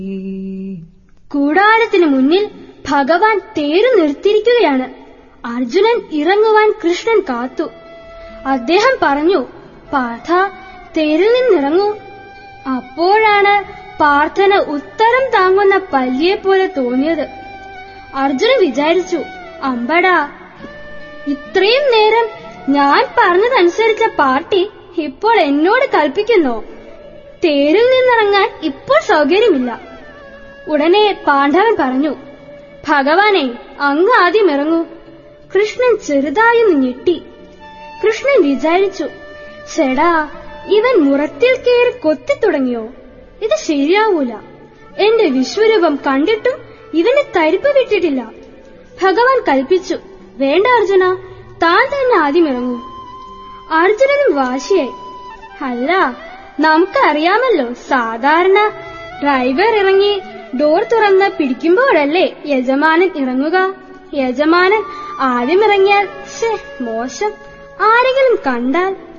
കൂടാരത്തിന് മുന്നിൽ ഭഗവാൻ തേരു നിർത്തിയിരിക്കുകയാണ് അർജുനൻ ഇറങ്ങുവാൻ കൃഷ്ണൻ കാത്തു അദ്ദേഹം പറഞ്ഞു പാർത്ഥ തേരിൽ നിന്നിറങ്ങൂ അപ്പോഴാണ് പാർത്ഥന് ഉത്തരം താങ്ങുന്ന പല്ലിയെ പോലെ തോന്നിയത് അർജുനൻ വിചാരിച്ചു അമ്പടാ ഇത്രയും നേരം ഞാൻ പറഞ്ഞതനുസരിച്ച പാർട്ടി ഇപ്പോൾ എന്നോട് കൽപ്പിക്കുന്നോ തേരിൽ നിന്നിറങ്ങാൻ ഇപ്പോൾ സൗകര്യമില്ല ഉടനെ പാണ്ഡവൻ പറഞ്ഞു ഭഗവാനെ അങ്ങ് ആദ്യം ഇറങ്ങൂ കൃഷ്ണൻ ചെറുതായൊന്ന് ഞെട്ടി കൃഷ്ണൻ വിചാരിച്ചു ചെടാ ഇവൻ മുറത്തിൽ കയറി കൊത്തിത്തുടങ്ങിയോ ഇത് ശരിയാവൂല എന്റെ വിശ്വരൂപം കണ്ടിട്ടും ഇവന് തരിപ്പ് വിട്ടിട്ടില്ല ഭഗവാൻ കൽപ്പിച്ചു വേണ്ട അർജുന താൻ തന്നെ ആദ്യം ഇറങ്ങൂ അർജുനനും വാശിയായി അല്ല നമുക്കറിയാമല്ലോ സാധാരണ ഡ്രൈവർ ഇറങ്ങി ഡോർ തുറന്ന് പിടിക്കുമ്പോഴല്ലേ യജമാനൻ ഇറങ്ങുക യജമാനൻ ആദ്യം ഇറങ്ങിയാൽ ശേ മോശം ആരെങ്കിലും കണ്ടാൽ